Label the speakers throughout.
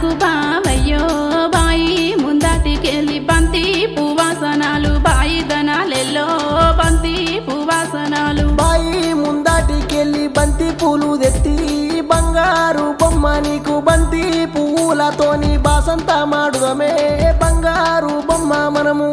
Speaker 1: రాకు బావయ్యో బాయి ముందాటికెళ్ళి బంతి పువాసనాలు బాయి దనాలెల్లో బంతి పువాసనాలు
Speaker 2: బాయి ముందాటికెళ్ళి బంతి పూలు తెత్తి బంగారు బొమ్మ నీకు బంతి పువ్వులతోని బాసంత మాడుదమే బంగారు బొమ్మ మనము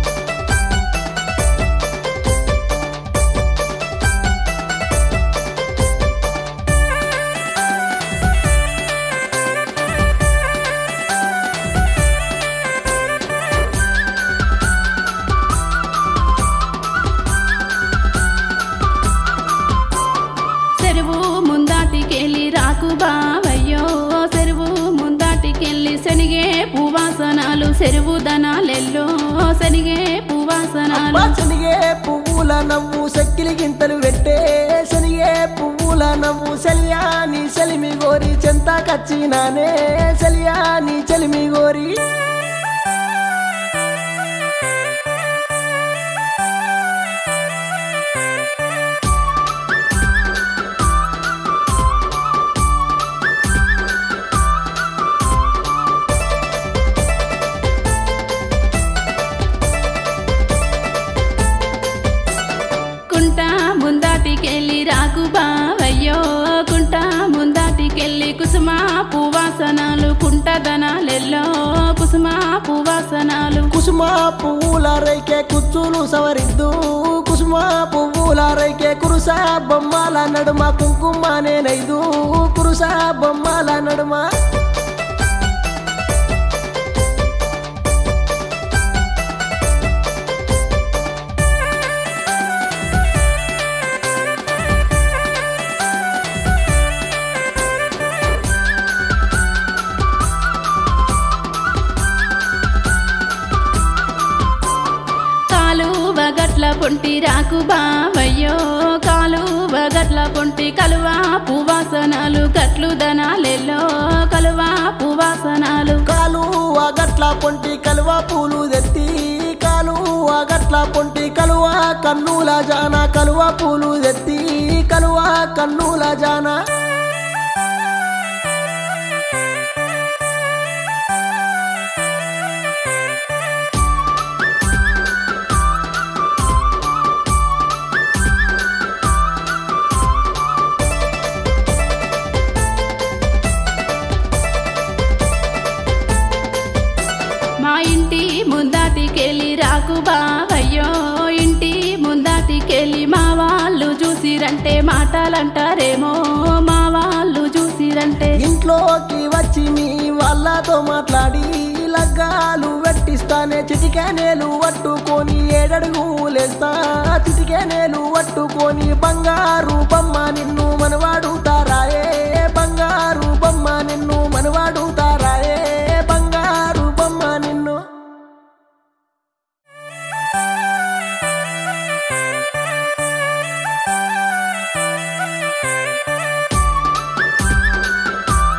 Speaker 1: చెరువు ముందాటికెళ్ళి రాకు బావయ్యో చెరువు ముందాటికెళ్ళి శనిగే పువాసనాలు చెరువు దనాలెల్లో శనిగే పువాసనాలు
Speaker 2: అబ్బా శనిగే పువ్వుల నవ్వు సెక్కిలి గింతలు పెట్టే శనిగే పువ్వుల నవ్వు సెలియా నీ సెలిమి గోరి చెంత కచ్చినానే సెలియా నీ చెలిమి గోరి
Speaker 1: కుంట ముందాటికెళ్ళి రాకు బావయ్యో కుంట ముందాటికెళ్ళి కుసుమ పువాసనాలు కుంట దనాలెల్లో కుసుమ పువాసనాలు
Speaker 2: కుసుమ పువ్వుల రైకే కుచ్చులు సవరిద్దు కుసుమ పువ్వుల రైకే కురుస బొమ్మల నడుమ కుంకుమ నేనైదు కురుస బొమ్మల నడుమ
Speaker 1: కాలు వగట్ల పొంటి రాకు బావయ్యో కాలు వగట్ల పొంటి కలువ పువాసనాలు గట్లు దనాలెల్లో కలువ పువాసనాలు
Speaker 2: కాలు అగట్ల పొంటి కలువ పూలు తెత్తి కాలు అగట్ల పొంటి కలువ కన్నుల జాన కలువ పూలు తెత్తి కలువ కన్నుల జాన
Speaker 1: మా ఇంటి ముందాటికెళ్ళి రాకు బావయ్యో ఇంటి ముందాటికెళ్ళి మా వాళ్ళు చూసిరంటే మాటలంటారేమో మా వాళ్ళు చూసిరంటే
Speaker 2: ఇంట్లోకి వచ్చి మీ వాళ్ళతో మాట్లాడి లగ్గాలు వెట్టిస్తానే చిటికెనేలు పట్టుకొని ఏడడుగులేస్తా చిటికెనేలు పట్టుకొని బంగారు బొమ్మ నిన్ను మనవాడుతారాయే బంగారు బొమ్మ నిన్ను మనవాడుతారా